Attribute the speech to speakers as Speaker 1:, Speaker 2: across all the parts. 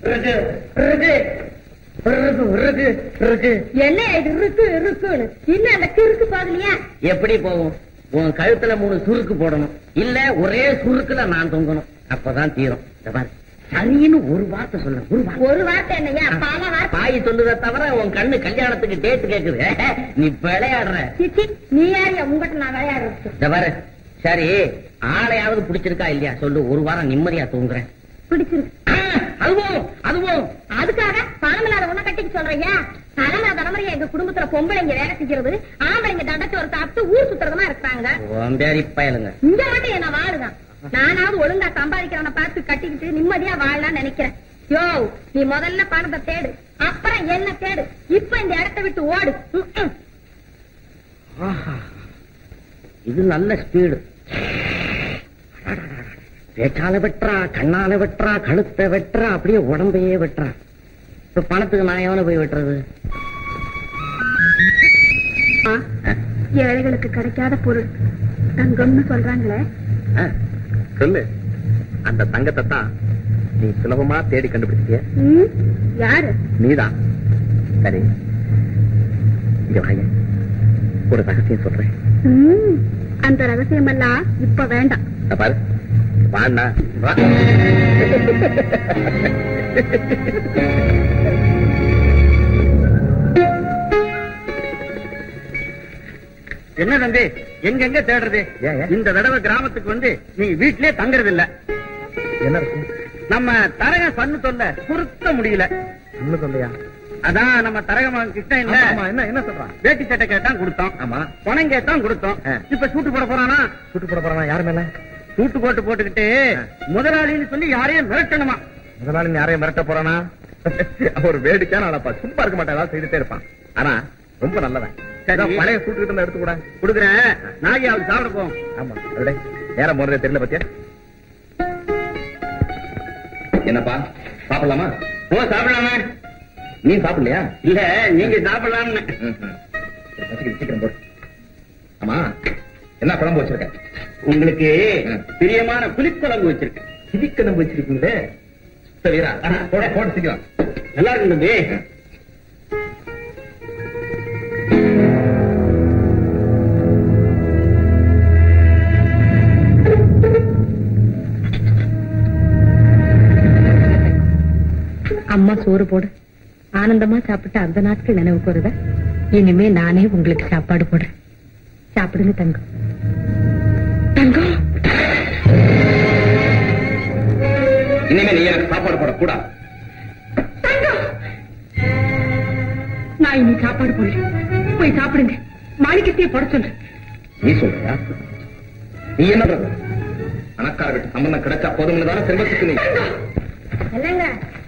Speaker 1: இருக்கு இருக்கு இருக்கு இருக்கு இருக்கு
Speaker 2: என்ன இது இருக்கு இருக்குன்னு இன்னும் அந்த கிறுக்கு போகலையா
Speaker 1: எப்படி போகும் உன் கழுத்துல மூணு சுருக்கு போடணும் இல்ல ஒரே சுருக்குல நான் தொங்கணும் அப்பதான் தீரும் இந்த பாரு சரின்னு ஒரு வார்த்தை சொல்ல ஒரு வார்த்தை
Speaker 2: ஒரு வார்த்தை என்னையா பல வார்த்தை
Speaker 1: பாய் சொல்லுறத தவிர உன் கண்ணு கல்யாணத்துக்கு டேட் கேக்குது நீ விளையாடுற
Speaker 2: சிச்சி நீ யாரு உங்ககிட்ட நான் விளையாடுறது
Speaker 1: இந்த பாரு சரி ஆளையாவது பிடிச்சிருக்கா இல்லையா சொல்லு ஒரு வாரம் நிம்மதியா தூங்குறேன்
Speaker 2: பிடிச்சிருக்கு
Speaker 1: ஆ, அதுவும் அதுவும்
Speaker 2: அதுக்காக பணம் இல்லாத உன்னை கட்டிக்க சொல்றியா தலைமுறை தலைமுறையா எங்க குடும்பத்துல பொம்பளைங்க வேலை செஞ்சிருவது ஆம்பளைங்க தண்டச்சோறு சாப்பிட்டு ஊர் சுத்துறதுமா இருக்கிறாங்க
Speaker 1: பேரி பயலுங்க
Speaker 2: இங்க மட்டும் என்ன வாழுதான் நானாவது ஒழுங்கா சம்பாதிக்கிறவனை பார்த்து கட்டிக்கிட்டு நிம்மதியா வாழலாம்னு நினைக்கிறேன் யோ நீ முதல்ல பணத்தை தேடு அப்புறம் என்ன தேடு இப்ப இந்த இடத்தை விட்டு ஓடு ம், ம்.
Speaker 1: ஆஹா. இது நல்ல ஸ்பீடு பேச்சால வெட்டுறா கண்ணால வெட்டுறா கழுத்தை வெட்டுறா அப்படியே உடம்பையே வெட்டுறா இப்ப பணத்துக்கு நான் எவனை போய் வெட்டுறது
Speaker 2: ஆ, ஏழைகளுக்கு கிடைக்காத பொருள் தங்கம்னு சொல்றாங்களே
Speaker 3: ஆ, சொல்லு அந்த தங்கத்தை தான் நீ சுலபமா தேடி கண்டுபிடிச்சிய
Speaker 2: ம், யாரு
Speaker 3: நீதான் சரி இங்க வாங்க ஒரு ரகசியம் சொல்றேன்
Speaker 2: ம், அந்த ரகசியம் எல்லாம் இப்ப வேண்டாம்
Speaker 3: இத பாரு வாண்ணா வா
Speaker 4: என்ன தம்பி எங்கெங்க தேடுறது
Speaker 3: ஏன், ஏன்?
Speaker 4: இந்த தடவை கிராமத்துக்கு வந்து நீ வீட்லயே தங்குறது இல்ல
Speaker 3: என்ன இருக்கும்
Speaker 4: நம்ம தரக பண்ணு தொல்ல பொருத்த முடியல
Speaker 3: இன்னும் சொல்லையா
Speaker 4: அதான் நம்ம தரகமன் கிட்ட இல்ல
Speaker 3: ஆமா என்ன என்ன சொல்றான்
Speaker 4: வேட்டி சட்டை கேட்டான் கொடுத்தோம்
Speaker 3: ஆமா
Speaker 4: பணம் கேட்டான் கொடுத்தோம்
Speaker 3: ஆ.
Speaker 4: இப்ப சூட்டு போட போறானா
Speaker 3: சுட்டு போட போறானா யாரு மேல
Speaker 4: சூட்டு போட்டு போட்டுக்கிட்டு முதலாளின்னு சொல்லி யாரையும் மிரட்டணுமா
Speaker 3: முதலாளி யாரையும் மிரட்ட போறானா ஒரு வேடிக்கையான ஆளப்பா சும்மா இருக்க மாட்டேன் ஏதாவது செய்துட்டே இருப்பான் ஆனா ரொம்ப நல்லவன்
Speaker 4: சரி.
Speaker 3: ஏதோ பழைய சூட்டு இருந்தா எடுத்து கூட
Speaker 4: கொடுக்குறேன் நாகி அவள் சாப்பிட போவோம்
Speaker 3: ஆமா அதோட நேரம் போறதே தெரியல பத்தியா என்னப்பா சாப்பிடலாமா
Speaker 4: ஓ சாப்பிடலாமே
Speaker 3: நீ சாப்பிடலையா
Speaker 4: இல்ல நீங்க சாப்பிடலாம்னு
Speaker 3: ம்ஹும். சரி, பசிக்குது, சீக்கிரம் போடு ஆமா என்ன குழம்பு வச்சிருக்க
Speaker 4: உங்களுக்கு
Speaker 3: ம்.
Speaker 4: பிரியமான புளிக்குழம்பு வச்சிருக்கேன்
Speaker 3: சிதிக்கணும் வச்சிருக்கீங்களே சுத்த வீரா போட போட சீக்கிரம்
Speaker 4: நல்லா இருக்கு தம்பி
Speaker 5: அம்மா சோறு போடு ஆனந்தமா சாப்பிட்டு அந்த நாட்கள் நினைவுக்கு வருதா இனிமே நானே உங்களுக்கு சாப்பாடு போடுறேன் சாப்பிடுங்க தங்கம் தங்கம்
Speaker 3: இனிமே நீ எனக்கு சாப்பாடு போடக்கூடாது
Speaker 5: நான் இனி சாப்பாடு போடுறேன் போய் சாப்பிடுங்க மாணிக்கத்தையே போட சொல்றேன்
Speaker 3: நீ சொல்றியா நீ என்ன பண்றது? பணக்கார வீட்டு சம்பந்தம் கிடைச்சா போதும்னு தானே செல்வத்துக்கு நீ
Speaker 2: என்னங்க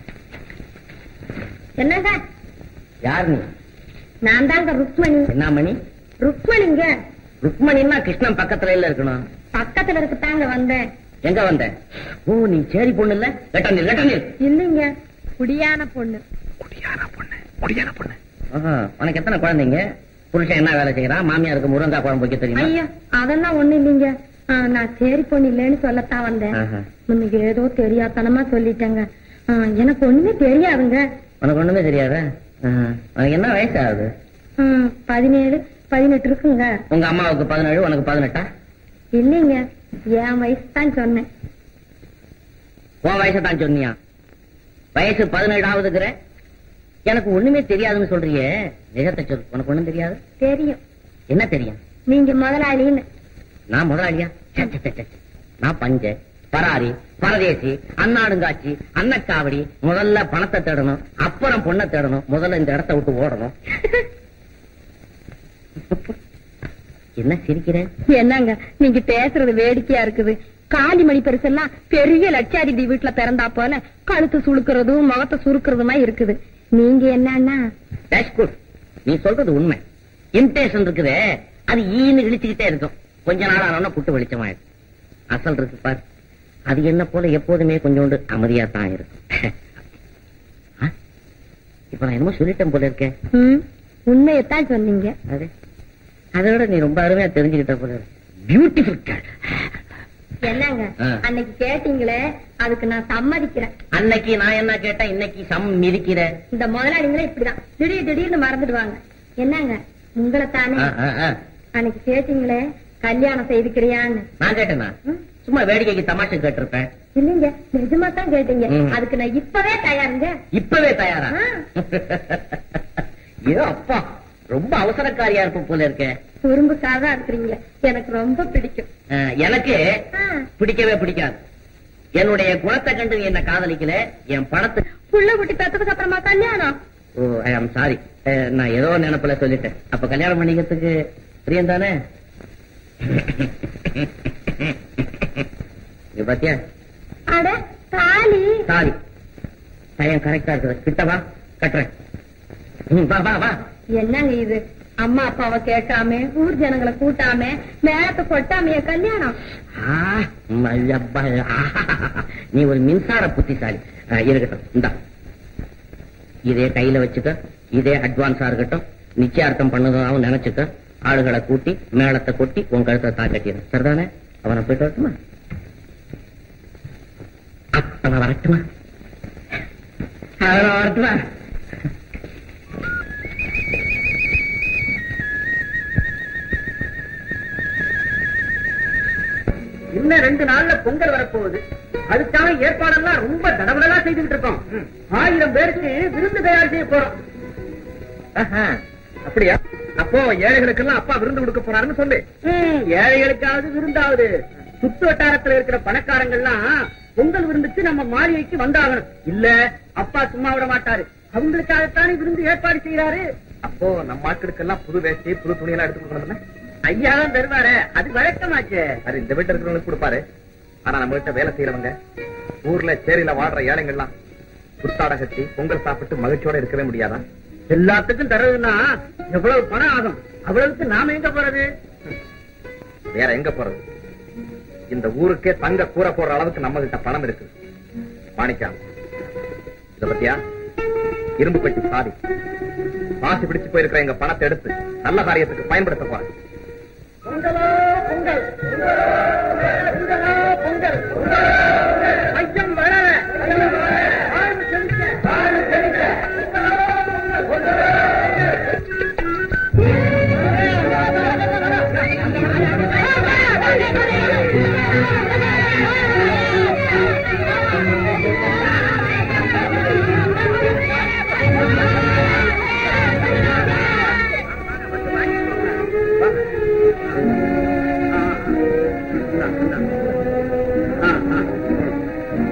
Speaker 2: என்னங்க
Speaker 1: யாரு நீ
Speaker 2: நான் தாங்க ருக்மணி
Speaker 1: என்ன மணி
Speaker 2: ருக்மணிங்க
Speaker 1: ருக்மணின்னா கிருஷ்ணன் பக்கத்துல இல்ல இருக்கணும்
Speaker 2: பக்கத்துல இருக்குதாங்க வந்தேன்
Speaker 1: எங்க வந்த ஓ நீ சேரி பொண்ணு இல்ல லெட்டர் லெட்டர்
Speaker 2: இல்லைங்க குடியான பொண்ணு
Speaker 3: குடியான பொண்ணு குடியான பொண்ணு
Speaker 1: உனக்கு எத்தனை குழந்தைங்க புருஷன் என்ன வேலை செய்யறான் மாமியாருக்கு முருங்கா குழம்பு வைக்க தெரியுமா
Speaker 2: ஐயா அதெல்லாம் ஒண்ணு இல்லைங்க ஆ, நான் சேரி பொண்ணு இல்லைன்னு சொல்லத்தான் வந்தேன்
Speaker 1: ஆஹா.
Speaker 2: முன்னுக்கு ஏதோ தெரியாதனமா சொல்லிட்டேங்க ஆ, எனக்கு ஒண்ணுமே தெரியாதுங்க
Speaker 1: உனக்கு ஒண்ணுமே தெரியாதா ஆஹா. உனக்கு என்ன வயசு ஆகுது
Speaker 2: ம், பதினேழு பதினெட்டு இருக்குங்க
Speaker 1: உங்க அம்மாவுக்கு பதினேழு உனக்கு பதினெட்டா
Speaker 2: இல்லைங்க என் வயசு தான் சொன்னேன்
Speaker 1: உன் வயசை தான் சொன்னியா வயசு பதினேழு ஆகுதுங்கிற எனக்கு ஒண்ணுமே தெரியாதுன்னு சொல்றியே நிஜத்தை சொல் உனக்கு ஒண்ணும் தெரியாது
Speaker 2: தெரியும்
Speaker 1: என்ன தெரியும்
Speaker 2: நீங்க முதலாளின்னு
Speaker 1: நான் முதலாளியா ச்சே, ச்சே, ச்சே, ச்சே. நான் பஞ்ச பராரி பரதேசி அன்னாடுங்காட்சி அன்னக்காவடி முதல்ல பணத்தை தேடணும் அப்புறம் பொண்ணை தேடணும் முதல்ல இந்த இடத்த விட்டு ஓடணும் என்ன சிரிக்கிறேன்
Speaker 2: என்னங்க நீங்க பேசுறது வேடிக்கையா இருக்குது காளிமணி பெருசெல்லாம் பெரிய லட்சாதிபதி வீட்டுல பிறந்தா போல கழுத்து சுளுக்குறதும் முகத்தை சுருக்குறதுமா இருக்குது நீங்க என்னன்னா
Speaker 1: That's good. நீ சொல்றது உண்மை இம்டேஷன் இருக்குதே அது ஈன்னு இழிச்சுக்கிட்டே இருக்கும் கொஞ்ச நாள் ஆனோன்னா புட்டு வெளிச்சமாயிடும் அசல் இருக்கு பார் அது என்ன போல எப்போதுமே கொஞ்சோண்டு அமைதியா தான் இருக்கும் ஆ? இப்ப நான் என்னமோ சொல்லிட்டேன் போல இருக்கேன்
Speaker 2: ம், உண்மையத்தான் சொன்னீங்க
Speaker 1: அது அதோட நீ ரொம்ப அருமையா தெரிஞ்சுக்கிட்ட போல பியூட்டிஃபுல்
Speaker 2: என்னங்க
Speaker 1: ஆ.
Speaker 2: அன்னைக்கு கேட்டீங்களே அதுக்கு நான் சம்மதிக்கிறேன்
Speaker 1: அன்னைக்கு நான் என்ன கேட்டேன் இன்னைக்கு சம் மிதிக்கிற
Speaker 2: இந்த முதலாளிங்களே இப்படிதான் திடீர் திடீர்னு மறந்துடுவாங்க என்னங்க உங்களை தானே
Speaker 1: ஆ, ஆ, ஆ.
Speaker 2: அன்னைக்கு கேட்டீங்களே கல்யாணம் செய்துக்கிறியான்னு
Speaker 1: நான் கேட்டேனா
Speaker 2: ம்.
Speaker 1: சும்மா வேடிக்கைக்கு தமாஷை கேட்டிருப்பேன்
Speaker 2: இல்லைங்க நிஜமா தான் கேட்டீங்க
Speaker 1: ம்.
Speaker 2: அதுக்கு நான் இப்பவே தயாருங்க
Speaker 1: இப்பவே தயாரா
Speaker 2: ஆ.
Speaker 1: ஏ அப்பா ரொம்ப அவசரக்காரியா இருப்ப போல இருக்க
Speaker 2: குறும்புக்காக இருக்கிறீங்க எனக்கு ரொம்ப பிடிக்கும்
Speaker 1: அஹ், எனக்கு
Speaker 2: ஆ.
Speaker 1: பிடிக்கவே பிடிக்காது என்னுடைய குணத்தை கண்டு நீ என்ன காதலிக்கல என் பணத்தை
Speaker 2: புள்ள குட்டி பெத்ததுக்கு அப்புறமா கல்யாணம்
Speaker 1: ஓ ஐ ஆம் சாரி நான் ஏதோ நினைப்புல சொல்லிட்டேன் அப்ப கல்யாணம் பண்ணிக்கிறதுக்கு பிரியம் தானே இங்க பாத்தியா
Speaker 2: அட தாலி
Speaker 1: சாரி டைம் கரெக்டா இருக்குது கிட்ட வா கட்டுறேன் ம், வா வா வா
Speaker 2: என்னங்க இது அம்மா அப்பாவை கேட்காம ஊர் ஜனங்களை கூட்டாம மேலத்தை கொட்டாமைய கல்யாணம்
Speaker 1: ஆ, மல்லப்பா. நீ ஒரு மின்சார புத்திசாலி ஆ, இருக்கட்டும் இந்தா இதே கையில வச்சுக்க இதே அட்வான்ஸா இருக்கட்டும் நிச்சயார்த்தம் பண்ணதாவும் நினைச்சுக்க ஆளுகளை கூட்டி மேளத்தை கொட்டி உன் கழுத்தை தான் கட்டிடு சரிதானே அவனை போயிட்டு வரட்டுமா அவனை வரட்டுமா அவனை வரட்டுமா
Speaker 4: இன்னும் ரெண்டு நாள்ல பொங்கல் வரப்போகுது அதுக்கான ஏற்பாடெல்லாம் ரொம்ப தடபடலா செய்துட்டு இருக்கோம் ஆயிரம் பேருக்கு விருந்து தயார் செய்ய போறோம்
Speaker 3: ஆஹா, அப்படியா அப்போ ஏழைகளுக்கெல்லாம் அப்பா விருந்து கொடுக்க போறாருன்னு சொல்லு
Speaker 4: ம், ஏழைகளுக்காவது விருந்தாவது சுத்து வட்டாரத்துல இருக்கிற பணக்காரங்கள்லாம் பொங்கல் விருந்துக்கு நம்ம மாளிகைக்கு வந்தாகணும் இல்ல அப்பா சும்மா விட மாட்டாரு அவங்களுக்காகத்தானே விருந்து ஏற்பாடு செய்யறாரு
Speaker 3: அப்போ நம்ம ஆட்களுக்கெல்லாம் புது வேஷ்டி புது துணி எல்லாம் எடுத்து கொடுக்கணும்
Speaker 4: ஐயா தான் தருவாரு அது வழக்கமாச்சே
Speaker 3: அது இந்த வீட்டுல இருக்கிறவங்களுக்கு கொடுப்பாரு ஆனா நம்ம கிட்ட வேலை செய்யறவங்க ஊர்ல சேரியில வாடுற ஏழைங்கள்லாம் புத்தாடை கட்டி பொங்கல் சாப்பிட்டு மகிழ்ச்சியோட இருக்கவே முடியாதா
Speaker 4: எல்லாத்துக்கும் தரதுன்னா எவ்வளவு பணம் ஆகும் அவ்வளவுக்கு நாம எங்க போறது
Speaker 3: வேற எங்க போறது இந்த ஊருக்கே தங்க கூரை போடுற அளவுக்கு நம்ம கிட்ட பணம் இருக்கு மாணிக்கம் இத பத்தியா இரும்பு பெட்டி சாதி பாசி பிடிச்சு போயிருக்கிற எங்க பணத்தை எடுத்து நல்ல காரியத்துக்கு பயன்படுத்த போறேன்
Speaker 4: பொங்கலோ பொங்கல் பொங்கலோ பொங்கல் ஐயம் வளர வாழ்வு செழிக்க, வாழ்வு செழிக்க.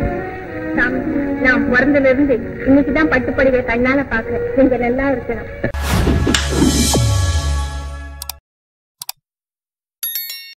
Speaker 2: சாமி, நான் பிறந்ததுல இருந்து இன்னைக்குதான் பட்டுப்படிவை கண்ணால பாக்குறேன் நீங்க நல்லா இருக்கணும்